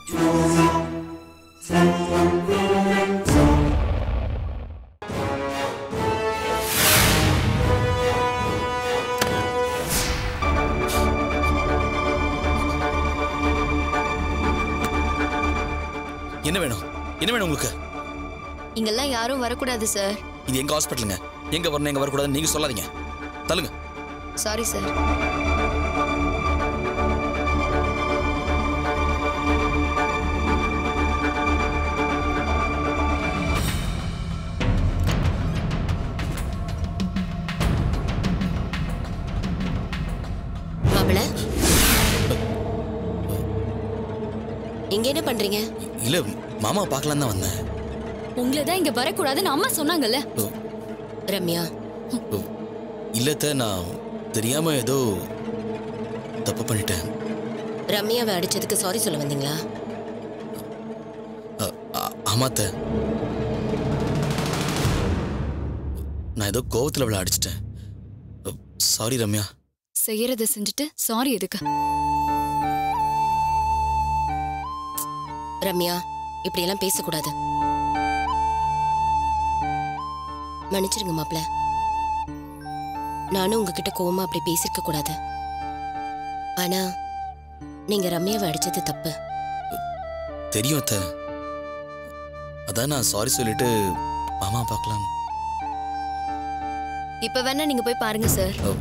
என்ன வேணும் என்ன வேணும் உங்களுக்கு இங்கெல்லாம் யாரும் வரக்கூடாது சார் இது எங்க ஹாஸ்பிட்டலுங்க எங்க வரணும் எங்க வரக்கூடாதுன்னு நீங்க சொல்லாதீங்க தள்ளுங்க சாரி சார் மாப்பிள இங்க என்ன பண்றீங்க இல்ல மாமா பார்க்கலாம் தான் வந்தேன் உங்களை தான் இங்க வரக்கூடாதுன்னு அம்மா சொன்னாங்கல்ல ஓ, ரம்யா ஓ, இல்ல அத்தை, நான் தெரியாம ஏதோ தப்பு பண்ணிட்டேன் ரம்யாவை அடிச்சதுக்கு சாரி சொல்ல வந்தீங்களா அ, ஆ- ஆமா அத்தை. நான் ஏதோ கோவத்துல அவளை அடிச்சிட்டேன் சாரி ரம்யா செய்யறத செஞ்சுட்டு சாரி எதுக்கு ரம்யா இப்படியெல்லாம் பேசக்கூடாது மன்னிச்சிருங்க மாப்பிள நானும் உங்ககிட்ட கோவமா அப்படி பேசிருக்க கூடாது ஆனா நீங்க ரம்யாவை அடிச்சது தப்பு தெரியும் அத்தை அதான் நான் சாரி சொல்லிட்டு மாமா பார்க்கலாம் இப்ப வேணா நீங்க போய் பாருங்க சார் ஓ,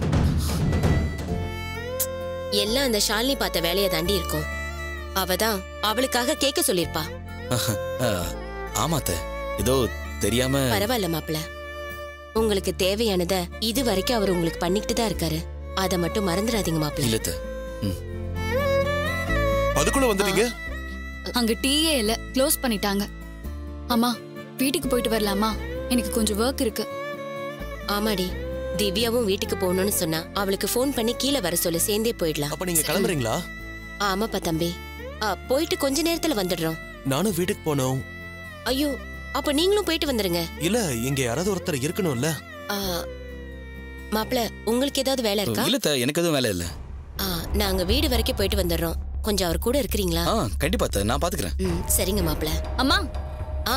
எல்லாம் அந்த ஷாலினி பார்த்த வேலையை தாண்டி இருக்கும் அவதான் அவளுக்காக கேட்க சொல்லிருப்பா ஆ, ஆமா அத்தை. ஏதோ தெரியாம பரவாயில்ல மாப்பிள உங்களுக்கு தேவையானத இது வரைக்கும் அவர் உங்களுக்கு பண்ணிக்கிட்டு தான் இருக்காரு அதை மட்டும் மறந்துடாதீங்க மாப்பிள இல்ல அத்தை. ம் அதுக்குள்ள வந்துட்டீங்க அங்க டீயே இல்ல க்ளோஸ் பண்ணிட்டாங்க அம்மா வீட்டுக்கு போயிட்டு வரலாமா எனக்கு கொஞ்சம் ஒர்க் இருக்கு ஆமாடி திவ்யாவும் வீட்டுக்கு போகணும்னு சொன்னா அவளுக்கு ஃபோன் பண்ணி கீழே வர சொல்லு சேர்ந்தே போயிடலாம் அப்ப நீங்க கிளம்புறீங்களா ஆமாப்பா தம்பி ஆ, போயிட்டு கொஞ்ச நேரத்துல வந்துடுறோம் நானும் வீட்டுக்கு போனோம் ஐயோ அப்ப நீங்களும் போயிட்டு வந்துருங்க இல்ல இங்க யாராவது ஒருத்தர் இருக்கணும்ல ஆ, மாப்பிள உங்களுக்கு ஏதாவது வேலை இருக்கா இல்ல அத்தை, எனக்கு எதுவும் வேலை இல்ல ஆ, நாங்க வீடு வரைக்கும் போயிட்டு வந்துடுறோம் கொஞ்சம் அவர் கூட இருக்கிறீங்களா ஆ கண்டிப்பா அத்தை, நான் பாத்துக்கிறேன் ம் சரிங்க மாப்பிள அம்மா ஆ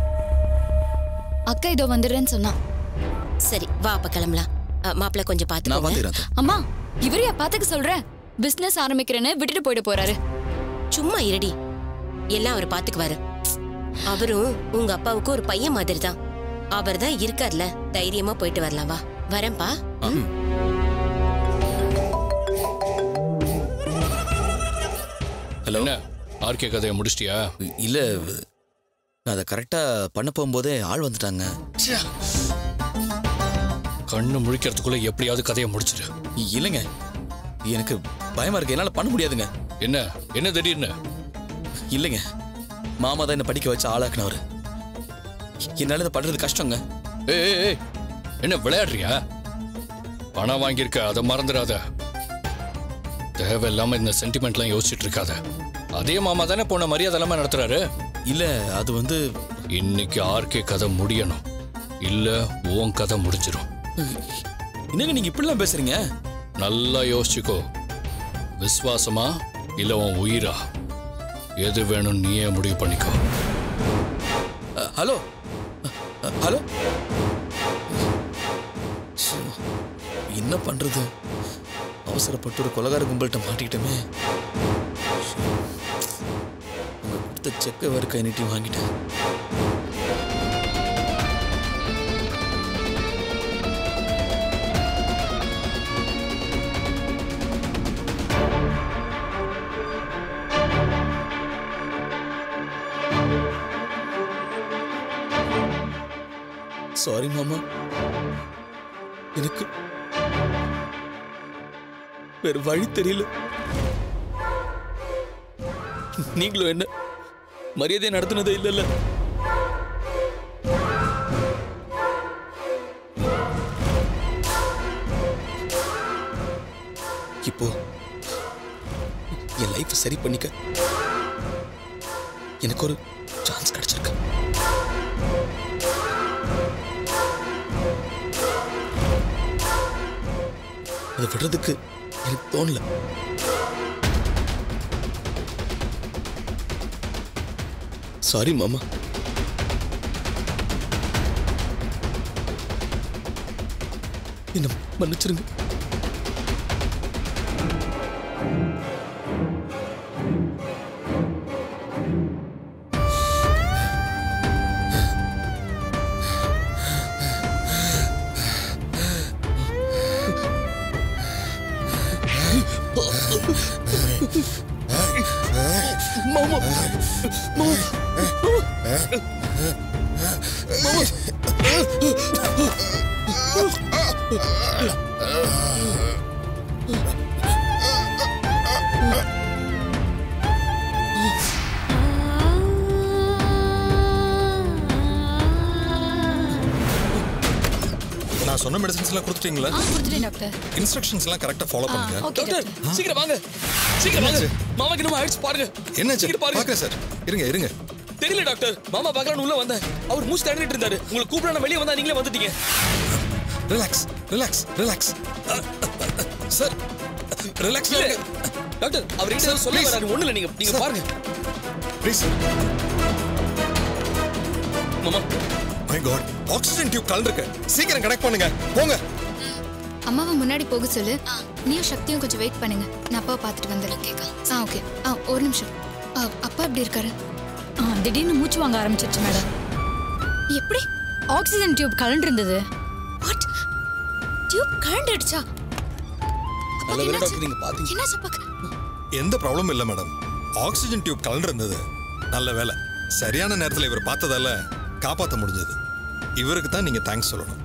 அக்கா இதோ வந்துடுறேன்னு சொன்னா சரி வா அப்ப கிளம்பலாம் ஆ, மாப்பிள கொஞ்சம் நான் பாத்துக்கோங்க பாத்துக்கிறேன் அத்தை. அம்மா இவரையா பாத்துக்க சொல்ற பிசினஸ் ஆரம்பிக்கிறேன்னு விட்டுட்டு போயிட போறாரு சும்மா இருடி எல்லாம் அவர் பாத்துக்குவாரு அவரும் உங்க அப்பாவுக்கு ஒரு பையன் மாதிரி தான் அவர் தான் இருக்கார்ல தைரியமா போயிட்டு வரலாம் வா வரேன்பா ம். ஹலோ என்ன ஆர்கே கதையை முடிச்சிட்டியா இல்ல நான் அதை கரெக்டா பண்ண போகும்போதே ஆள் வந்துட்டாங்க கண்ணு முழிக்கிறதுக்குள்ள எப்படியாவது கதையை முடிச்சிடு இல்லைங்க எனக்கு பயமா இருக்கு என்னால பண்ண முடியாதுங்க என்ன என்ன திடீர்னு இல்லைங்க மாமா தான் என்ன படிக்க வச்சு ஆளாக்குனவர் என்னால இதை பண்றது கஷ்டங்க ஏய் ஏய், ஏய் என்ன விளையாடுறியா பணம் வாங்கியிருக்க அதை மறந்துடாத தேவையில்லாம இந்த சென்டிமெண்ட்லாம் யோசிச்சுட்டு இருக்காத அதே மாமா தானே போன மரியாதை இல்லாம நடத்துறாரு இல்ல அது வந்து இன்னைக்கு ஆர்கே கதை முடியணும் இல்ல உன் கதை முடிஞ்சிடும் என்னங்க நீங்க இப்படிலாம் பேசுறீங்க நல்லா யோசிச்சுக்கோ விசுவாசமா இல்ல உன் உயிரா எது வேணும் நீயே முடிவு பண்ணிக்கோ அ, ஹலோ அ, அ, ஹலோ ச்சே, என்ன பண்றது அவசரப்பட்டு ஒரு கொலகார கும்பல்கிட்ட மாட்டிக்கிட்டோமே ச்சே, அவங்க கொடுத்த செக்கை வேறு கை நீட்டி வாங்கிட்டேன் சாரி மாமா எனக்கு வேற வழி தெரியல நீங்களும் என்ன மரியாதை நடத்துனதே இல்லைல்ல இப்போ என் லைஃப் சரி பண்ணிக்க எனக்கு ஒரு சான்ஸ் கிடைச்சிருக்கு அதை விடுறதுக்கு எனக்கு தோணல சாரி மாமா என்ன மன்னிச்சிருங்க மாமா நான் சொன்ன மெடிசன்ஸ் எல்லாம் கொடுத்துட்டீங்களா ஆ கொடுத்துட்டேன் டாக்டர் இன்ஸ்ட்ரக்ஷன்ஸ் எல்லாம் கரெக்டா ஃபாலோ பண்ணுங்க ஓகே டாக்டர் டாக்டர் சீக்கிரம் வாங்க சீக்கிரம் வாங்க மாமாக்கு என்னமோ ஆயிடுச்சு பாருங்க என்னாச்சு சீக்கிரம் பாருங்க பாக்குறேன் சார் இருங்க இருங்க தெரியல டாக்டர் மாமா பார்க்கலாம்னு உள்ள வந்தேன் அவர் மூச்சு தடவிட்டு இருந்தாரு உங்களை கூப்பிட வெளியே வந்தா நீங்களே வந்துட்டீங்க relax relax relax sir relax இல்ல டாக்டர் அவர் கிட்ட ஏதோ சொல்ல please. வராரு ஒண்ணு இல்ல நீங்க நீங்க Sir. பாருங்க ப்ளீஸ் மாமா மை காட் ஆக்சிஜன் டியூப் கலந்துருக்கு சீக்கிரம் கனெக்ட் பண்ணுங்க போங்க அம்மாவை முன்னாடி போக சொல்லு நீயும் சக்தியும் கொஞ்சம் வெயிட் பண்ணுங்க நான் அப்பாவை பார்த்துட்டு வந்துடுறேன் கேட்க ஆ ஓகே ஆ ஒரு நிமிஷம் ஆ, அப்பா எப்படி இருக்காரு ஆ திடீர்னு மூச்சு வாங்க ஆரம்பிச்சிருச்சு மேடம் எப்படி ஆக்சிஜன் டியூப் கலண்டு இருந்தது வாட் டியூப் கழண்டுடுச்சா நல்ல வேலை டாக்டர் நீங்க பாத்தீங்க என்ன அப்பாக்கு எந்த ப்ராப்ளமும் இல்ல மேடம் ஆக்சிஜன் டியூப் கலந்து இருந்தது நல்ல வேலை சரியான நேரத்துல இவர் பார்த்ததால காப்பாத்த முடிஞ்சது இவருக்கு தான் நீங்க தேங்க்ஸ் சொல்லணும்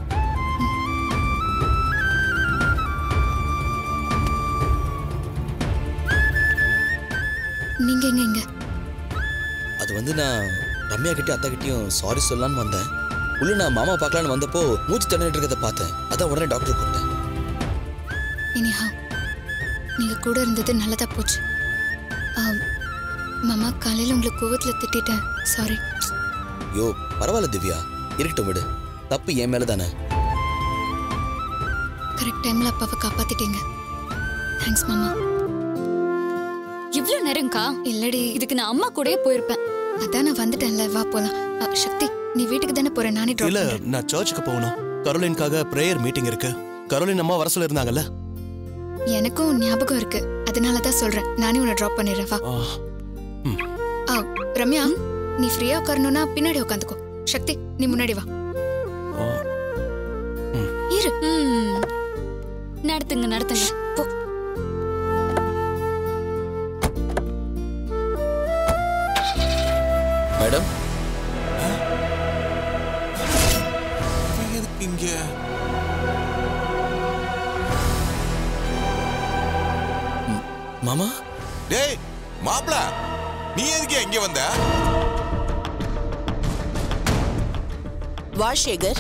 நீங்க எங்க எங்க அது வந்து நான் ரம்யா கிட்டயும் அத்தா கிட்டயும் சாரி சொல்லலாம்னு வந்தேன் உள்ள நான் மாமா பார்க்கலான்னு வந்தப்போ மூச்சு தண்ணிட்டு இருக்கிறத பார்த்தேன் அதான் உடனே டாக்டர் கூப்பிட்டேன் எனிஹா நீங்க கூட இருந்தது நல்லதா போச்சு ஆம், மாமா காலையில உங்களை கோவத்துல திட்டிட்டேன் சாரி யோ பரவாயில்ல திவ்யா இருக்கட்டும் விடு தப்பு என் மேல தானே கரெக்ட் டைம்ல அப்பாவை காப்பாத்திட்டீங்க தேங்க்ஸ் மாமா இவ்ளோ நேரம்க்கா இல்லடி இதுக்கு நான் அம்மா கூடயே போயிருப்பேன் அதான் நான் வந்துட்டேன்ல வா போலாம் அ, சக்தி நீ வீட்டுக்கு தானே போற நானே drop இல்ல பண்றேன். நான் சர்ச்சுக்கு போகணும் கரோலின்காக பிரேயர் மீட்டிங் இருக்கு கரோலின் அம்மா வர சொல்லியிருந்தாங்கல்ல எனக்கும் ஞாபகம் இருக்கு அதனால தான் சொல்றேன் நானே உன்னை ட்ராப் பண்ணிடுறேன் வா ஆ, ம். ஆ, ரம்யா நீ ஃப்ரீயா உட்காரணும்னா பின்னாடி உட்காந்துக்கோ சக்தி நீ முன்னாடி வா ஆ. இரு ம். நடத்துங்க நடத்துங்க போ மேடம் இங்க மாமா டேய் மாப்ள நீ எதுக்கு இங்க வந்த வா சேகர்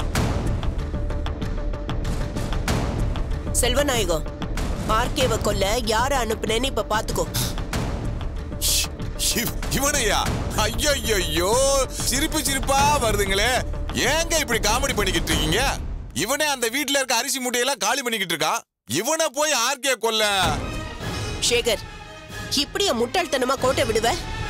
செல்வநாயகம் ஆர்கேவை கொல்ல யார அனுப்புனேன்னு இப்ப பாத்துக்கோ இவ- இவனையா ஐயோ ஐயோ சிரிப்பு சிரிப்பா வருதுங்களே ஏங்க இப்படி காமெடி பண்ணிக்கிட்டு இருக்கீங்க இவனே அந்த வீட்ல இருக்க அரிசி மூட்டையெல்லாம் காலி பண்ணிக்கிட்டு இருக்கான் இவனை போய் ஆர்கே கொல்ல சேகர் இப்படிய முட்டாள்தனமா கோட்டை விடுவ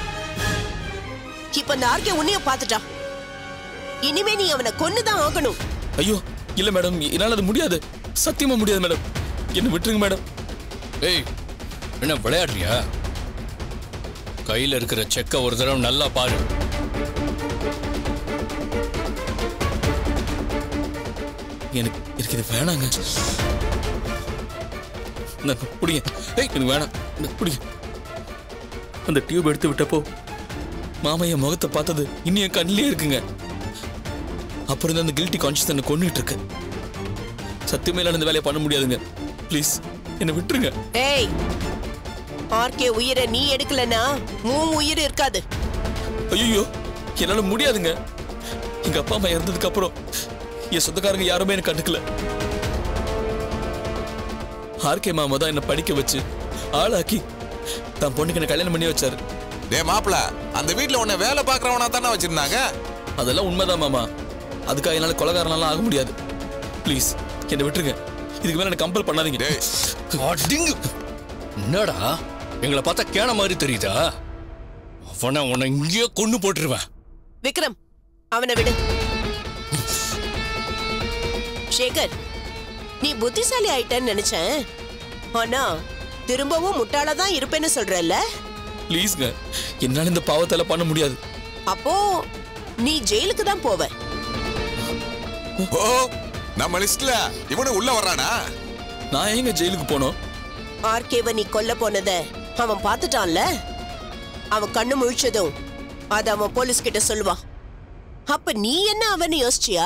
இப்ப அந்த ஆர்கே உன்னைய பாத்துட்டான் இனிமே நீ அவனை கொன்னுதான் ஆகணும் ஐயோ இல்ல மேடம் என்னால அது முடியாது சத்தியமா முடியாது மேடம் என்ன விட்டுருங்க மேடம் ஏய் என்ன விளையாடுறியா கையில இருக்கிற செக்க ஒரு தடவை நல்லா பாரு எனக்கு எனக்கு இது வேணாங்க நான் பிடிங்க ஏய் எனக்கு வேணாம் எனக்கு பிடிங்க அந்த டியூப் எடுத்து விட்டப்போ மாமா என் முகத்தை பார்த்தது இன்னும் என் கண்ணிலே இருக்குங்க அப்புறம் இருந்து அந்த கில்ட்டி கான்ஷியஸ் என்ன கொண்டுகிட்டு இருக்கு சத்தியமே இந்த வேலையை பண்ண முடியாதுங்க ப்ளீஸ் என்னை விட்டுருங்க ஏய் ஆர்கே உயிரை நீ எடுக்கலனா உன் உயிர் இருக்காது ஐயோ என்னால முடியாதுங்க எங்க அப்பா அம்மா இறந்ததுக்கு அப்புறம் என் சொந்தக்காரங்க யாருமே எனக்கு கண்டுக்கல ஆர்கே மாமா தான் என்ன படிக்க வச்சு ஆளாக்கி தான் பொண்ணுக்கு என்ன கல்யாணம் பண்ணி வச்சாரு டேய் மாப்ள அந்த வீட்ல உன்னை வேலை பார்க்கறவனா தானே வச்சிருந்தாங்க அதெல்லாம் உண்மைதான் மாமா அதுக்காக என்னால கொலகாரனாலாம் ஆக முடியாது ப்ளீஸ் என்னை விட்டுருங்க இதுக்கு மேல எனக்கு கம்பல் பண்ணாதீங்க டேய் அடிங்கு என்னடா எங்களை பார்த்தா கேன மாதிரி தெரியுதா அவனை உன்னை இங்கேயே கொண்டு போட்டுருவேன் விக்ரம் அவனை விடு சேகர் நீ புத்திசாலி ஆயிட்டன்னு நினைச்சேன் ஆனா திரும்பவும் முட்டாளா தான் இருப்பேன்னு சொல்றல்ல ப்ளீஸ்ங்க என்னால இந்த பாவத்தால பண்ண முடியாது அப்போ நீ ஜெயிலுக்கு தான் போவ ஓ நம்ம லிஸ்ட்ல இவனு உள்ள வர்றானா நான் எங்க ஜெயிலுக்கு போனோம் ஆர்கேவ நீ கொல்ல போனத அவன் பார்த்துட்டான்ல அவன் கண்ணு முழிச்சதும் அத அவன் போலீஸ் கிட்ட சொல்லுவான் அப்ப நீ என்ன அவன் யோசிச்சியா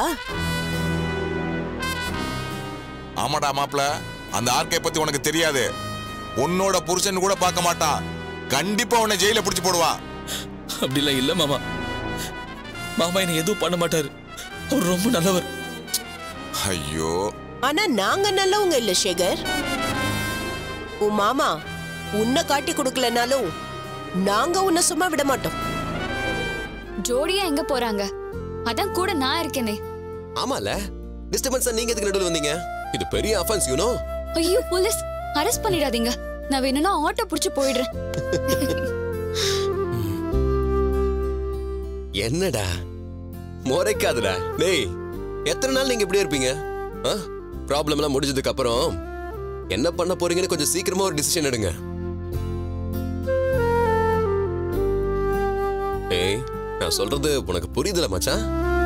ஆமாடா மாப்ள அந்த ஆர்கே பத்தி உனக்கு தெரியாது உன்னோட புருஷன் கூட பார்க்க மாட்டான் கண்டிப்பா உன்னை ஜெயில பிடிச்சு போடுவான் அப்படிலாம் இல்ல மாமா மாமா என்னை எதுவும் பண்ண மாட்டாரு அவர் ரொம்ப நல்லவர் ஐயோ ஆனா நாங்க நல்லவங்க இல்ல சேகர் உன் மாமா உன்னை காட்டி கொடுக்கலனாலும் நாங்க உன்னை சும்மா விட மாட்டோம் ஜோடியா எங்க போறாங்க அதான் கூட நான் இருக்கேனே ஆமால டிஸ்டர்பன்ஸா நீங்க எதுக்கு நடுவில் வந்தீங்க இது பெரிய அஃபென்ஸ் யூனோ ஐயோ போலீஸ் அரெஸ்ட் பண்ணிடாதீங்க நான் வேணும்னா ஆட்டோ புடிச்சு போயிடுறேன் என்னடா முறைக்காதடா டேய் எத்தனை நாள் நீங்க இப்படியே இருப்பீங்க ப்ராப்ளம் எல்லாம் முடிஞ்சதுக்கு அப்புறம் என்ன பண்ண போறீங்கன்னு கொஞ்சம் சீக்கிரமா ஒரு டிசிஷன் எடுங்க ஏய் நான் சொல்றது உனக்கு புரியுதுல மச்சான்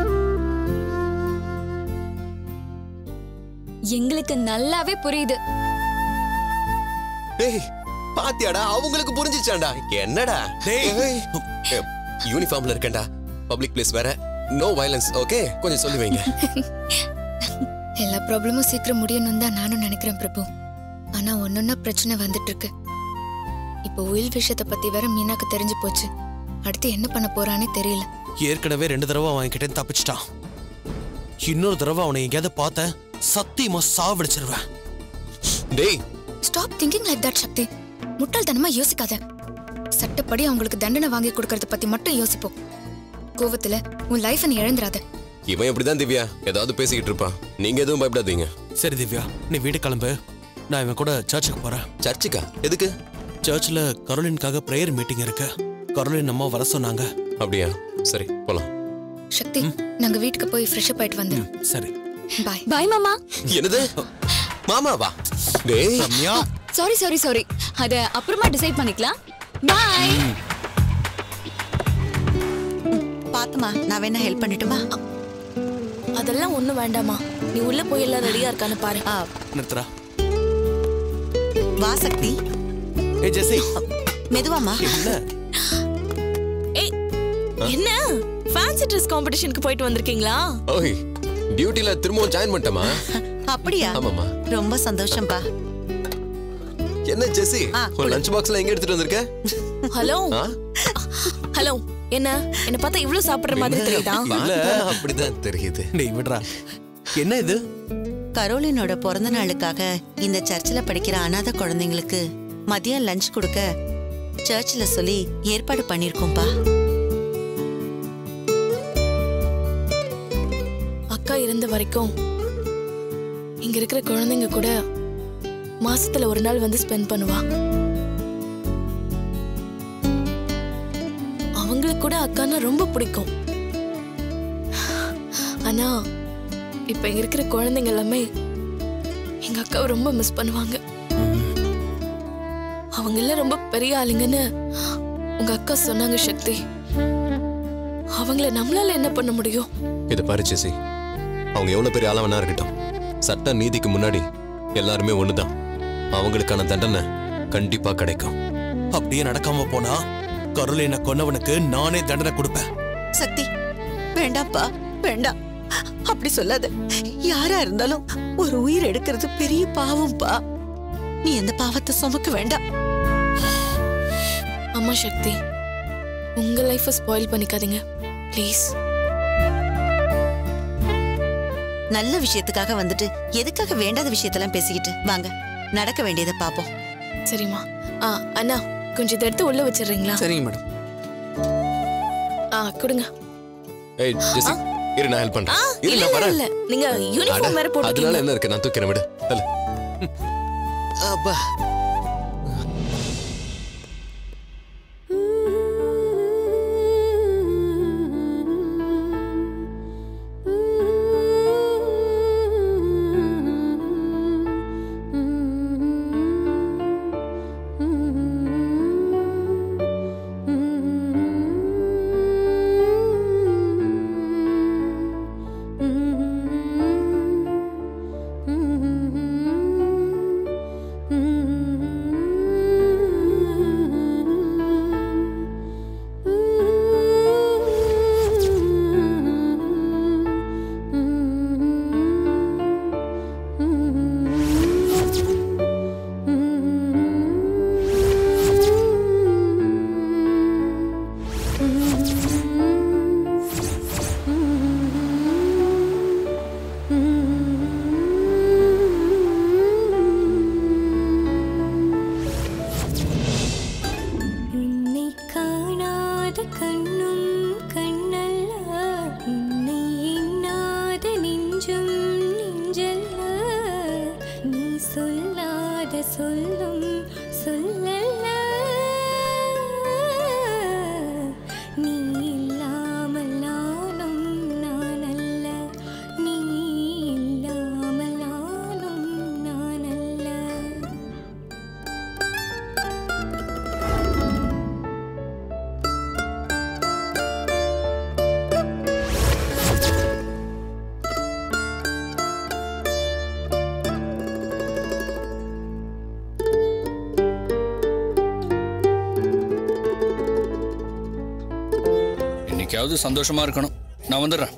எங்களுக்கு நல்லாவே புரியுது டேய் பாத்தியாடா அவங்களுக்கு புரிஞ்சிச்சாண்டா என்னடா டேய். யூனிஃபார்ம்ல இருக்கேன்டா பப்ளிக் பிளேஸ் வேற நோ வயலன்ஸ் ஓகே கொஞ்சம் சொல்லி வைங்க எல்லா ப்ராப்ளமும் சீக்கிரம் முடியணும் தான் நானும் நினைக்கிறேன் பிரபு ஆனா ஒன்னொன்னா பிரச்சனை வந்துட்டு இருக்கு இப்போ உயில் விஷயத்தை பத்தி வேற மீனாக்கு தெரிஞ்சு போச்சு அடுத்து என்ன பண்ண போறானே தெரியல ஏற்கனவே ரெண்டு தடவை அவன் என்கிட்ட தப்பிச்சிட்டான் இன்னொரு தடவை அவனை எங்கேயாவது பார்த்தேன் சத்தியமா சாவடிச்சிருவேன் டேய் stop thinking like that Shakti முட்டாள்தனமா யோசிக்காத சட்டப்படி அவங்களுக்கு தண்டனை வாங்கி கொடுக்கறத பத்தி மட்டும் யோசிப்போம் கோவத்துல உன் லைஃபை நீ இழந்துராத இவன் எப்படிதான் திவ்யா ஏதாவது பேசிக்கிட்டு இருப்பான் நீங்க எதுவும் பயப்படாதீங்க சரி திவ்யா நீ வீடு கிளம்பு நான் இவன் கூட சர்ச்சுக்கு போறேன் சர்ச்சுக்கா எதுக்கு சர்ச்சில் கரோலினுக்காக ப்ரேயர் மீட்டிங் இருக்கு கரோலின் அம்மா வர சொன்னாங்க அப்படியா சரி போலாம் சக்தி நாங்க வீட்டுக்கு போய் ஃப்ரெஷ் அப் ஆயிட்டு வந்துடும் சரி பாய் பாய் மாமா என்னது மாமாவா டேய் ரம்யா சாரி சாரி சாரி அத அப்புறமா டிசைட் பண்ணிக்கலாம் பாய் பாத்துமா நான் வேணா ஹெல்ப் பண்ணட்டுமா அதெல்லாம் ஒண்ணும் வேண்டாமா நீ உள்ள போய் எல்லாம் ரெடியா இருக்கான்னு பாரு ஆ, நிறுத்துறா வா சக்தி ஏ ஜெசி மெதுவாமா என்ன ஏய் என்ன ஃபேன்சி ட்ரெஸ் காம்படிஷனுக்கு போயிட்டு வந்திருக்கீங்களா ஓய் டியூட்டில திரும்பவும் ஜாயின் பண்ணிட்டமா அப்படியா ஆமாமா ரொம்ப சந்தோஷம்பா என்ன ஜெசி ஆ, ஒரு லஞ்ச் பாக்ஸ்ல எங்க எடுத்துட்டு வந்திருக்க ஹலோ ஆ? ஹலோ என்ன என்ன பார்த்தா இவ்ளோ சாப்பிடுற மாதிரி தெரியுதா இல்ல அப்படிதான் தெரியுது டேய் விடுறா என்ன இது கரோலினோட பிறந்த நாளுக்காக இந்த சர்ச்சில் படிக்கிற அனாதை குழந்தைங்களுக்கு மதியம் லஞ்ச் கொடுக்க சர்ச்சில் சொல்லி ஏற்பாடு பண்ணிருக்கோம்பா அக்கா இருந்த வரைக்கும் இங்க இருக்கிற குழந்தைங்க கூட மாசத்துல ஒரு நாள் வந்து ஸ்பெண்ட் பண்ணுவா அவங்களுக்கு கூட அக்கான்னா ரொம்ப பிடிக்கும் ஆனா இப்ப இங்க இருக்கிற குழந்தைங்க எல்லாமே எங்க அக்காவை ரொம்ப மிஸ் பண்ணுவாங்க அவங்க எல்லாம் ரொம்ப பெரிய ஆளுங்கன்னு உங்க அக்கா சொன்னாங்க சக்தி அவங்கள நம்மளால என்ன பண்ண முடியும் இதை பாரு ஜெசி அவங்க எவ்வளவு பெரிய ஆளா வேணா இருக்கட்டும் சட்ட நீதிக்கு முன்னாடி எல்லாருமே ஒண்ணுதான் அவங்களுக்கான தண்டனை கண்டிப்பா கிடைக்கும் அப்படியே நடக்காம போனா கரோலினை கொன்னவனுக்கு நானே தண்டனை கொடுப்பேன் சக்தி வேண்டாம்ப்பா வேண்டாம் அப்படி சொல்லாத யாரா இருந்தாலும் ஒரு உயிர் எடுக்கிறது பெரிய பாவம்ப்பா நீ எந்த பாவத்தை சுமக்க வேண்டாம் அம்மா சக்தி உங்க லைஃபை ஸ்பாயில் பண்ணிக்காதீங்க ப்ளீஸ் நல்ல விஷயத்துக்காக வந்துட்டு எதுக்காக வேண்டாத விஷயத்தெல்லாம் பேசிக்கிட்டு வாங்க நடக்க வேண்டியதை பாப்போம் சரிம்மா ஆ அண்ணா கொஞ்சம் இதை எடுத்து உள்ள வச்சிடுறீங்களா சரிங்க மேடம் ஆ கொடுங்க ஏய் ஜெசி இரு நான் ஹெல்ப் ஆ பண்றேன் இரு இல்ல நான் இல்ல வரேன் இல்ல நீங்க யூனிஃபார்ம் வேற அட, அதனால போட்டுக்கீங்க என்ன இருக்கு நான் தூக்கிறேன் விடு தல அப்பா கண்ணும் கண்ணல்ல உன்னை எண்ணாத நெஞ்சும் நெஞ்சல்ல நீ சொல்லாத சொல்லும் சொல்லல்ல நீ இல்லாமல் நானும் நான் அல்ல நீ இல்லாமல் நானும் நான் அல்ல இன்னைக்காவது சந்தோஷமா இருக்கணும் நான் வந்துடுறேன்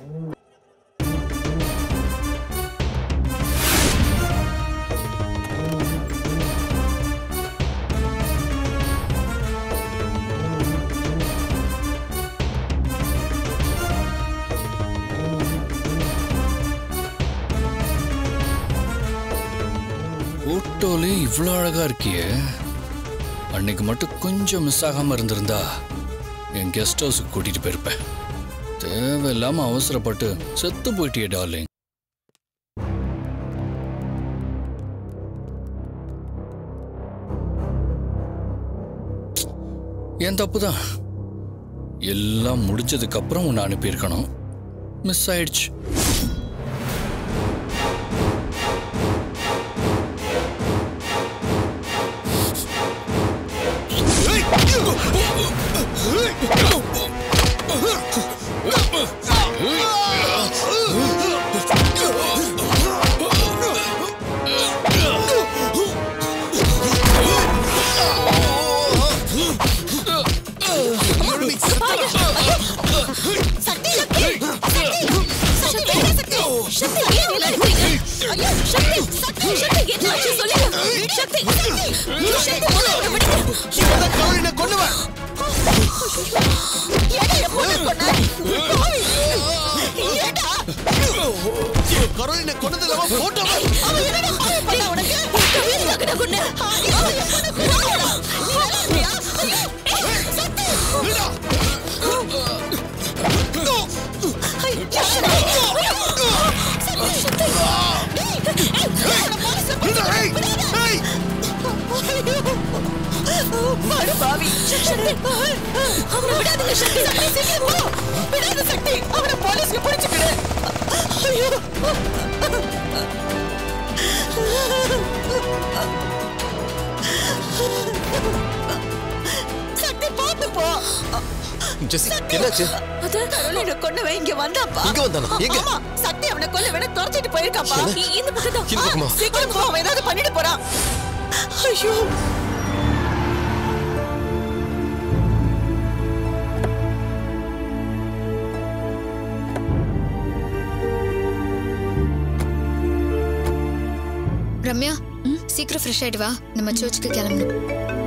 போட்டோலே இவ்வளோ அழகா இருக்கியே அன்னைக்கு மட்டும் கொஞ்சம் மிஸ் ஆகாம இருந்திருந்தா என் கெஸ்ட் ஹவுஸுக்கு கூட்டிட்டு போயிருப்பேன் தேவையில்லாம அவசரப்பட்டு செத்து போயிட்டியே டார்லிங் என் தப்பு தான் எல்லாம் முடிஞ்சதுக்கு அப்புறம் உன்னை அனுப்பியிருக்கணும் மிஸ் ஆயிடுச்சு கரோலினை கொண்டதுல போட்டோ பாவி அவனை விடாதீங்க சக்தி சீக்கிரம் போ விடாத சக்தி அவனை போலீஸ்க்கு பிடிச்சுக்கிடு ஐயோ சக்தி பார்த்து போ ஜெசி என்னாச்சு அது கரோலினை கொன்னவன் இங்க வந்தாப்பா இங்க வந்தானா? எங்க? ஆமா சக்தி அவனை கொல்ல வேணா துரத்திட்டு போயிருக்காப்பா என்ன? இ- இந்த பக்கம் தான். இந்த பக்கமா? ஆ, சீக்கிரம் போ அவன் ஏதாவது பண்ணிட்டு போறான் ஐயோ ரம்யா சீக்கிரம் ஃப்ரெஷ் ஆயிட்டு வா நம்ம சர்ச்சுக்கு கிளம்பணும்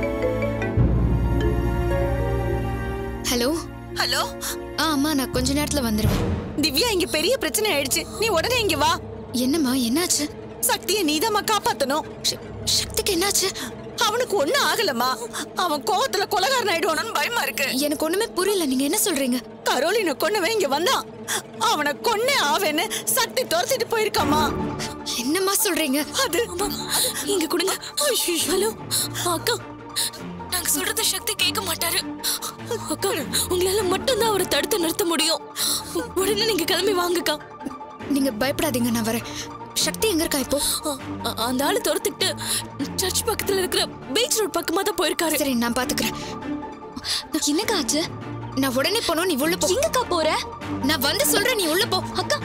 ஹலோ ஹலோ ஆ அம்மா நான் கொஞ்ச நேரத்துல வந்துருவேன் திவ்யா இங்க பெரிய பிரச்சனை ஆயிடுச்சு நீ உடனே இங்க வா என்னம்மா என்னாச்சு சக்தியை நீதாம்மா காப்பாத்தணும் சக்திக்கு என்னாச்சு அவனுக்கு ஒண்ணும் ஆகலம்மா அவன் கோவத்துல கொலகாரன் ஆயிடுவானு பயமா இருக்கு எனக்கு ஒண்ணுமே புரியல நீங்க என்ன சொல்றீங்க கரோலின கொன்னவன் இங்க வந்தான் அவனை கொன்னே ஆவேன்னு சக்தி துரத்திட்டு போயிருக்காமா என்னம்மா சொல்றீங்க அது இங்க கொடுங்க ஹலோ அக்கா நாங்க சொல்றத சக்தி கேட்க மாட்டாரு அக்கா உங்களால மட்டும்தான் அவரை தடுத்து நிறுத்த முடியும் உடனே நீங்க கிளம்பி வாங்கக்கா நீங்க பயப்படாதீங்க நான் வரேன் சக்தி எங்க இருக்கா இப்போ அ- அந்த ஆளு துரத்துக்கிட்டு சர்ச் பக்கத்துல இருக்கிற பீச் ரோட் பக்கமா தான் போயிருக்காரு சரி நான் பாத்துக்கிறேன் என்னக்கா ஆச்சு நான் உடனே போனோம் நீ உள்ள போ எங்கக்கா போற நான் வந்து சொல்றேன் நீ உள்ள போ அக்கா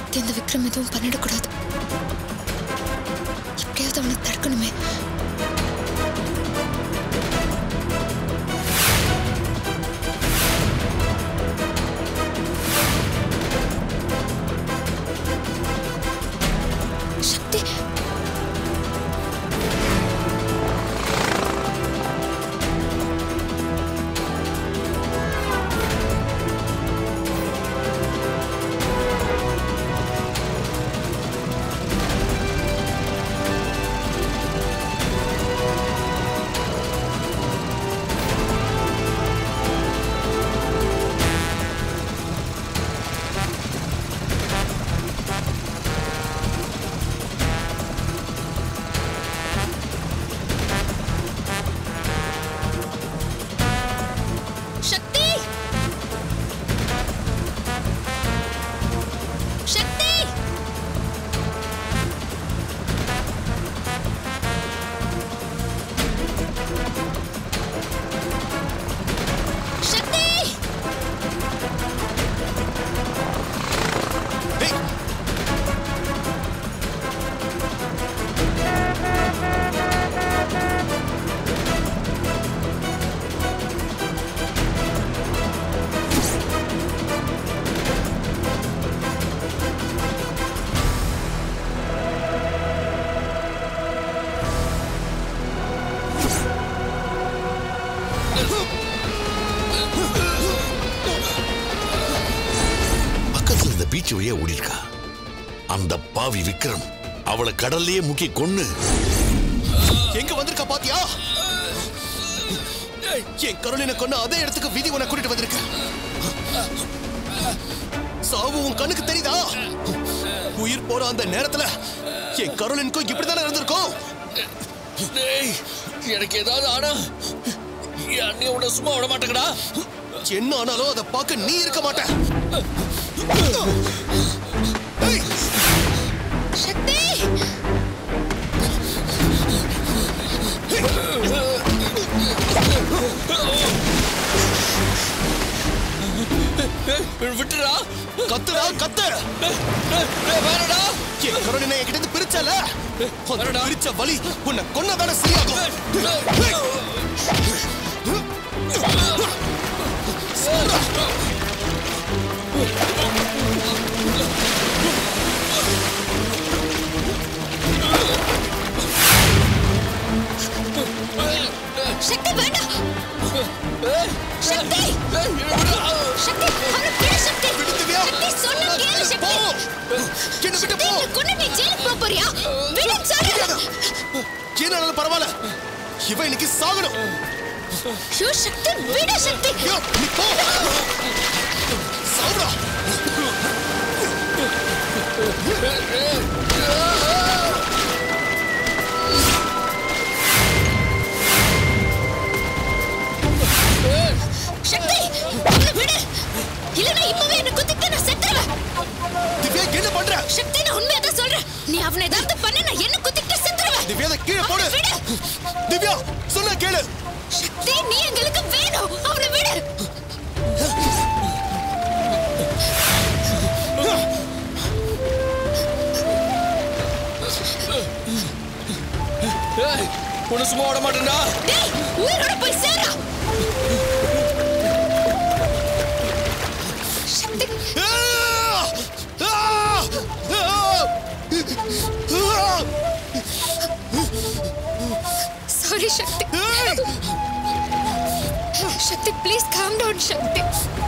சக்தி அந்த விக்ரம் எதுவும் பண்ணிடக்கூடாது எப்படியாவது அவனை தடுக்கணுமே சக்தி சக்தி சக்தி சக்தி பக்கத்துல இருந்த பீச் வழியா ஓடி இருக்கா அந்த பாவி விக்ரம் அவளை கடல்லையே முக்கி கொன்னு எங்க வந்திருக்கா பாத்தியா என் கருளினை கொன்ன அதே இடத்துக்கு விதி உன்னை கூட்டிட்டு வந்திருக்க சாவு உன் கண்ணுக்கு தெரியுதா உயிர் போற அந்த நேரத்துல என் கருளினுக்கும் இப்படித்தானே இருந்திருக்கும் டேய் எனக்கு ஏதாவது ஆனா என் அண்ணி உன்னை சும்மா விட மாட்டேங்கடா என்ன ஆனாலும் அதை பார்க்க நீ இருக்க மாட்ட சக்தி விட்டுடா கத்துடா கத்து வேறடா என் கருளினை என்கிட்ட இருந்து பிரிச்சல அந்த பிரிச்ச வலி உன்னை கொன்னதான சரியாகும் சக்தி வேண்டாம் சக்தி சக்தி அவனை விடு சக்தி சக்தி சொன்ன கேளு சக்தி என்ன விட்டு போ கொண்டு நீ ஜெயிலுக்கு போக போறியா விடு சொல்றேன் என்னாலும் பரவாயில்ல இவன் இன்னைக்கு சாகணும் ஐயோ சக்தி விடு சக்தி நீ போ சாவுடா சக்தி அவனை விடு இல்லனா இப்பவே என்ன குத்திட்டு நான் செத்துருவேன் திவ்யா என்ன பண்ற சக்தி நான் உண்மையா தான் சொல்றேன் நீ அவனை ஏதாவது பண்ண நான் என்ன குத்திட்டு செத்துருவேன் திவ்யா அதை கீழே போடு விடு திவ்யா சொன்ன கேளு சக்தி நீ எங்களுக்கு வேணும் அவனை விடு ஏய் உன்னை சும்மா விட மாட்டேன்டா டேய் உயிரோட போய் சேரா Shakti sorry Shakti Shakti please calm down Shakti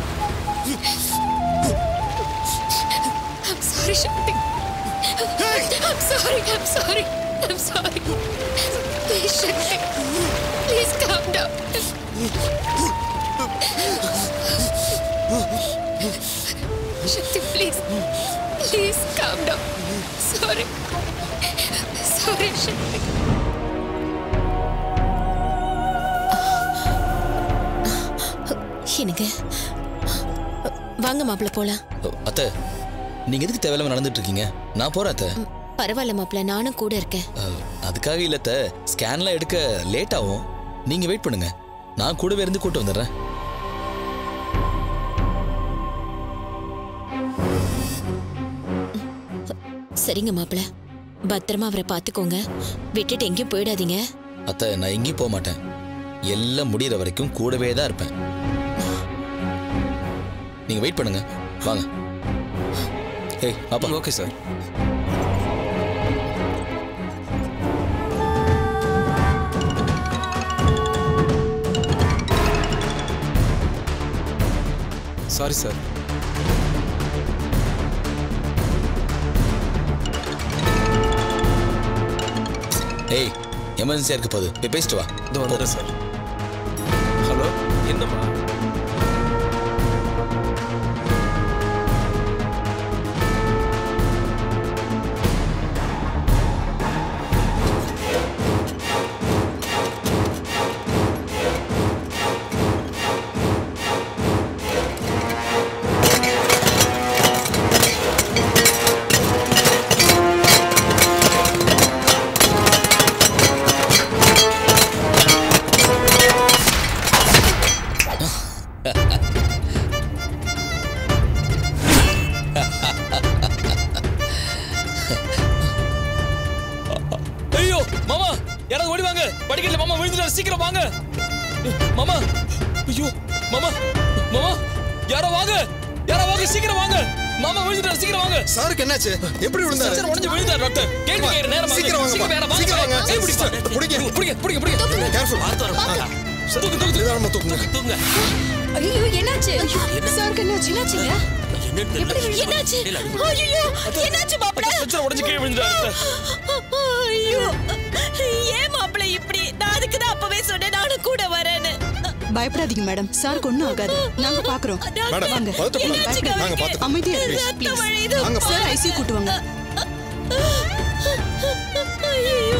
I'm sorry, Shakti. I'm sorry, I'm sorry, I'm sorry. Please, Shakti. Please calm down. Shakti, please. Please calm down. Sorry. Sorry, Shakti. எனக்கு வாங்க மாப்பிள்ள போலாம் அத்தை நீங்க எதுக்கு தேவையில்லாம நடந்துட்டு இருக்கீங்க நான் போறேன் அத்தை பரவாயில்ல மாப்பிள்ள நானும் கூட இருக்கேன் அஹ், அதுக்காக இல்ல அத்தை ஸ்கேன்லாம் எடுக்க லேட் ஆகும் நீங்க வெயிட் பண்ணுங்க நான் கூடவே இருந்து கூட்டு வந்துடுறேன் சரிங்க மாப்பிள பத்திரமா அவரை பாத்துக்கோங்க விட்டுட்டு எங்கேயும் போயிடாதீங்க அத்தை நான் எங்கேயும் போக மாட்டேன் எல்லாம் முடியிற வரைக்கும் கூடவே தான் இருப்பேன் நீங்க வெயிட் பண்ணுங்க வாங்க ஏய் அப்பா ஓகே சார் சாரி சார் ஏய் எமர்ஜென்சியா இருக்க போகுது போய் பேசிட்டு வா இது வந்துடுறேன் சார் ஹலோ என்னம்மா ஐயோ மாமா யாராவது ஓடி வாங்க படிக்கல மாமா விழுந்துட்டாரு சீக்கிரம் வாங்க மாமா ஐயோ மாமா மாமா யாரோ வாங்க யாரோ வாங்க சீக்கிரம் வாங்க மாமா விழுந்துட்டாரு சீக்கிரம் வாங்க சாருக்கு என்னாச்சு எப்படி விழுந்தாரு சார் உடைஞ்சு விழுந்தாரு டாக்டர் கேள்வி கேக்குற நேரம் வாங்க. சீக்கிரம் வாங்கப்பா. வேணாம், வாங்க சீக்கிரம் வாங்க. ஏய், பிடிங்க சார். பிடிங்க. பிடிங்க பிடிங்க பிடிங்க கேர்ஃபுல் தூக்கு தூக்கு நிதானமா தூக்குங்க தூக்குங்க ஐயோ என்னாச்சு சாருக்கு என்னாச்சு என்னாச்சுங்க என்னாச்சு ஐயோ என்னாச்சு மாப்பிள ஸ்ட்ரெச்சர் உடைஞ்சு கீழே விழுந்துட்டாரு ஐயோ ஏன் மாப்பிள இப்படி நான் அதுக்கு தான் அப்பவே சொன்னேன் நானும் கூட வரேன்னு பயப்படாதீங்க மேடம் சாருக்கு ஒண்ணும் ஆகாது நாங்க பாக்குறோம் மேடம், வாங்க பதட்டப்படாதீங்க. பயப்படாதீங்க. நாங்க பார்த்துக்கிறோம். அமைதியா Please. இருங்க, please. வழியுது. வாங்க, சார் ஐசியூ கூட்டு வாங்க ஐயோ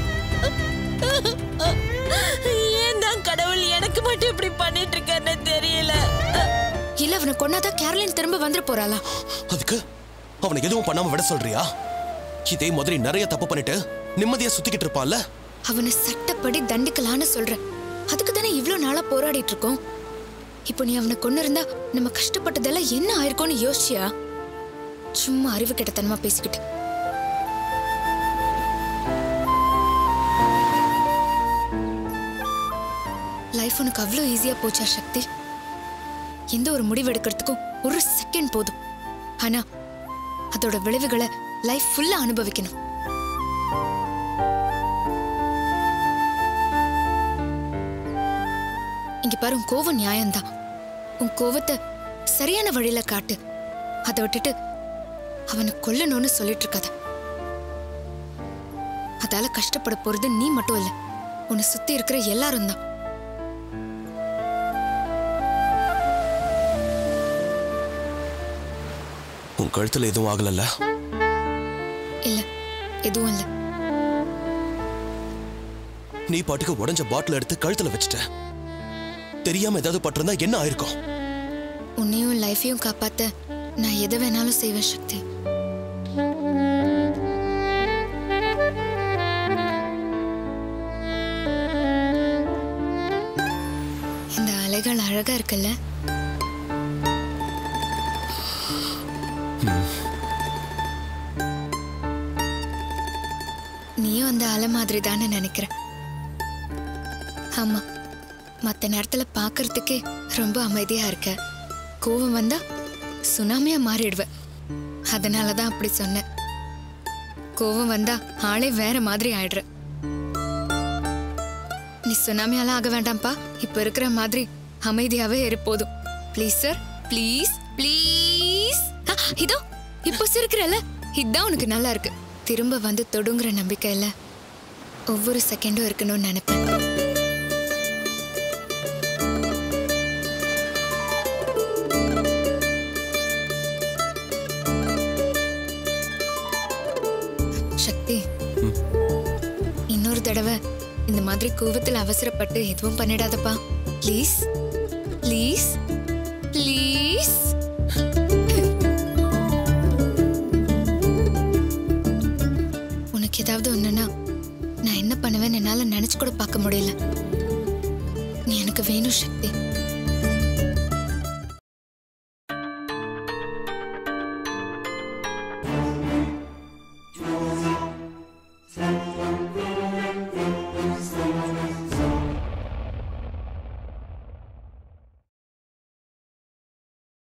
ஏன் தான் கடவுள் எனக்கு மட்டும் இப்படி பண்ணிட்டு இருக்கான்னு தெரியல இல்ல அவனை கொன்னாதான் கேரளின் திரும்ப வந்துட போறாளா அதுக்கு அவனை எதுவும் பண்ணாம விட சொல்றியா இதே மாதிரி நிறைய தப்பு பண்ணிட்டு நிம்மதியா சுத்திக்கிட்டு இருப்பான்ல அவனை சட்டப்படி தண்டிக்கலான்னு சொல்றேன் அதுக்கு தானே இவ்ளோ நாளா போராடிட்டு இருக்கோம் இப்போ நீ அவனை கொண்டு இருந்தா நம்ம கஷ்டப்பட்டதெல்லாம் என்ன ஆயிருக்கும்னு யோசிச்சியா சும்மா அறிவு கெட்டத்தனமா பேசிக்கிட்டு லைஃப் உனக்கு அவ்வளோ ஈஸியா போச்சா சக்தி எந்த ஒரு முடிவு எடுக்கிறதுக்கும் ஒரு செகண்ட் போதும் ஆனா அதோட விளைவுகளை லைஃப் ஃபுல்லா அனுபவிக்கணும் இங்க பாரு உன் கோவம் நியாயம்தான் உன் கோவத்தை சரியான வழியில காட்டு அதை விட்டுட்டு அவனை கொல்லணும்னு சொல்லிட்டு இருக்காத அதால கஷ்டப்பட போறது நீ மட்டும் இல்ல உன்னை சுத்தி இருக்கிற எல்லாரும் தான் உன் கழுத்துல எதுவும் ஆகலல்ல இல்ல எதுவும் இல்ல நீ பாட்டுக்கு உடைஞ்ச பாட்டில் எடுத்து கழுத்துல வச்சுட்ட தெரியாம ஏதாவது பட்டிருந்தா என்ன ஆயிருக்கும் உன்னையும் லைஃபையும் காப்பாத்த நான் எதை வேணாலும் செய்வேன் சக்தி இந்த அலைகள் அழகா இருக்குல்ல நீயும் அந்த அலை மாதிரி தானே நினைக்கிற ஆமா மத்த நேரத்துல பார்க்கறதுக்கே ரொம்ப அமைதியா இருக்க கோவம் வந்தா சுனாமியா மாறிடுவ அதனால தான் அப்படி சொன்னேன் கோவம் வந்தா ஆளே வேற மாதிரி ஆயிடுற நீ சுனாமியாலாம் ஆக வேண்டாம்ப்பா இப்ப இருக்கிற மாதிரி அமைதியாவே இரு போதும் ப்ளீஸ் சார் ப்ளீஸ் ப்ளீஸ் இதோ இப்போ சிரிக்கிறல்ல இதான் உனக்கு நல்லா இருக்கு திரும்ப வந்து தொடுங்கிற நம்பிக்கை இல்ல ஒவ்வொரு செகண்டும் இருக்கணும்னு நினைப்பேன் சக்தி இன்னொரு தடவை இந்த மாதிரி கோவத்தில் அவசரப்பட்டு எதுவும் பண்ணிடாதப்பா ப்ளீஸ் ப்ளீஸ் ப்ளீஸ் உனக்கு ஏதாவது ஒண்ணுன்னா நான் என்ன பண்ணுவேன்னு என்னால நினைச்சு கூட பார்க்க முடியல நீ எனக்கு வேணும் சக்தி